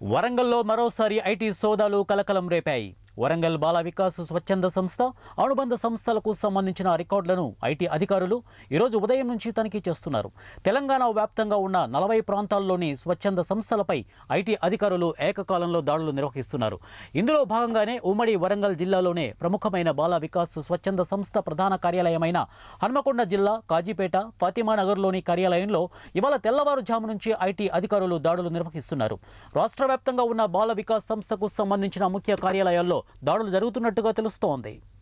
వరంగల్లో మరోసారి ఐటీ సోదాలు కలకలం రేపాయి వరంగల్ బాల వికాస్ స్వచ్ఛంద సంస్థ అనుబంధ సంస్థలకు సంబంధించిన రికార్డులను ఐటీ అధికారులు ఈరోజు ఉదయం నుంచి తనిఖీ చేస్తున్నారు తెలంగాణ వ్యాప్తంగా ఉన్న నలభై ప్రాంతాల్లోని స్వచ్ఛంద సంస్థలపై ఐటీ అధికారులు ఏకకాలంలో దాడులు నిర్వహిస్తున్నారు ఇందులో భాగంగానే ఉమ్మడి వరంగల్ జిల్లాలోనే ప్రముఖమైన బాల వికాస్ స్వచ్ఛంద సంస్థ ప్రధాన కార్యాలయమైన హన్మకొండ జిల్లా కాజీపేట ఫాతిమా నగర్లోని కార్యాలయంలో ఇవాళ తెల్లవారుజాము నుంచి ఐటీ అధికారులు దాడులు నిర్వహిస్తున్నారు రాష్ట్ర వ్యాప్తంగా ఉన్న బాల వికాస్ సంస్థకు సంబంధించిన ముఖ్య కార్యాలయాల్లో దాడులు జరుగుతున్నట్టుగా తెలుస్తోంది